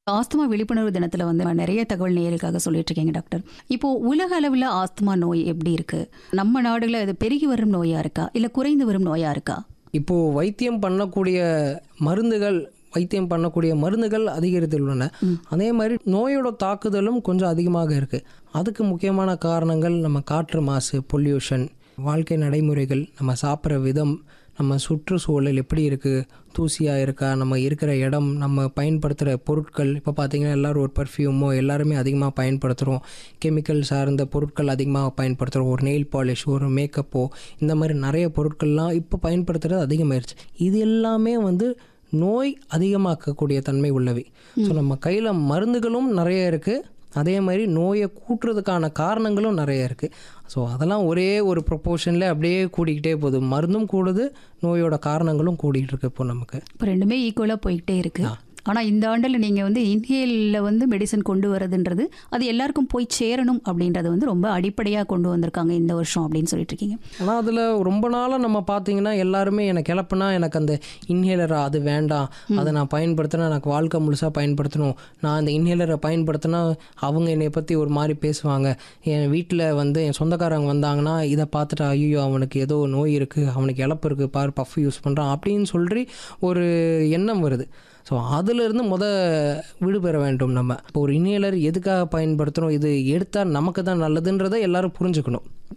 asthma விழிப்புணர்வு தினத்துல வந்து நிறைய தகவல் நேயர்களுக்காக சொல்லிட்டு இருக்கீங்க டாக்டர் இப்போ உலக அளவில் ஆஸ்துமா நோய் எப்படி இருக்கு நம்ம நாடுல இது பெருகி வரும் நோயா இருக்கா இல்ல குறைந்து வரும் நோயா இருக்கா இப்போது வைத்தியம் பண்ணக்கூடிய மருந்துகள் வைத்தியம் பண்ணக்கூடிய மருந்துகள் அதிகரித்துள்ளன அதே மாதிரி நோயோட தாக்குதலும் கொஞ்சம் அதிகமாக இருக்குது அதுக்கு முக்கியமான காரணங்கள் நம்ம காற்று மாசு பொல்யூஷன் வாழ்க்கை நடைமுறைகள் நம்ம சாப்பிட்ற விதம் நம்ம சுற்றுச்சூழல் எப்படி இருக்குது தூசியாக இருக்கா நம்ம இருக்கிற இடம் நம்ம பயன்படுத்துகிற பொருட்கள் இப்போ பார்த்தீங்கன்னா எல்லோரும் ஒரு பர்ஃப்யூமோ எல்லாருமே அதிகமாக பயன்படுத்துகிறோம் கெமிக்கல் சார்ந்த பொருட்கள் அதிகமாக பயன்படுத்துகிறோம் ஒரு நெயில் பாலிஷ் ஒரு மேக்கப்போ இந்த மாதிரி நிறைய பொருட்கள்லாம் இப்போ பயன்படுத்துகிறது அதிகமாயிருச்சு இது எல்லாமே வந்து நோய் அதிகமாக்கக்கூடிய தன்மை உள்ளவை ஸோ நம்ம கையில் மருந்துகளும் நிறைய இருக்குது அதே மாதிரி நோயை கூட்டுறதுக்கான காரணங்களும் நிறைய இருக்குது ஸோ அதெல்லாம் ஒரே ஒரு ப்ரொப்போர்ஷனில் அப்படியே கூடிக்கிட்டே போகுது மருந்தும் கூடுது நோயோட காரணங்களும் கூடிக்கிட்டு இருக்கு இப்போ நமக்கு இப்போ ரெண்டுமே ஈக்குவலா போய்கிட்டே இருக்கு ஆனா இந்த ஆண்டுல நீங்க வந்து இன்ஹேலில் வந்து மெடிசன் கொண்டு வரதுன்றது அது எல்லாருக்கும் போய் சேரணும் அப்படின்றது வந்து ரொம்ப அடிப்படையா கொண்டு வந்திருக்காங்க இந்த வருஷம் அப்படின்னு சொல்லிட்டு இருக்கீங்க ஆனால் அதில் ரொம்ப நாளாக நம்ம பார்த்தீங்கன்னா எல்லாருமே எனக்கு கிளப்புனா எனக்கு அந்த இன்ஹேலரா அது வேண்டாம் அதை நான் பயன்படுத்தினா எனக்கு வாழ்க்கை முழுசாக பயன்படுத்தணும் நான் அந்த இன்ஹேலரை பயன்படுத்தினா அவங்க என்னை பற்றி ஒரு மாதிரி பேசுவாங்க என் வீட்டில் வந்து என் சொந்தக்காரங்க வந்தாங்கன்னா இதை பார்த்துட்டு ஐயோ அவனுக்கு ஏதோ நோய் இருக்குது அவனுக்கு இழப்பு இருக்குது பாரு பஃப் யூஸ் பண்ணுறான் அப்படின்னு சொல்லி ஒரு எண்ணம் வருது ஸோ அதிலிருந்து முத விடுபெற வேண்டும் நம்ம இப்போ ஒரு இன்ஹேலர் எதுக்காக பயன்படுத்துகிறோம் இது எடுத்தால் நமக்கு தான் நல்லதுன்றதை எல்லாரும் புரிஞ்சுக்கணும்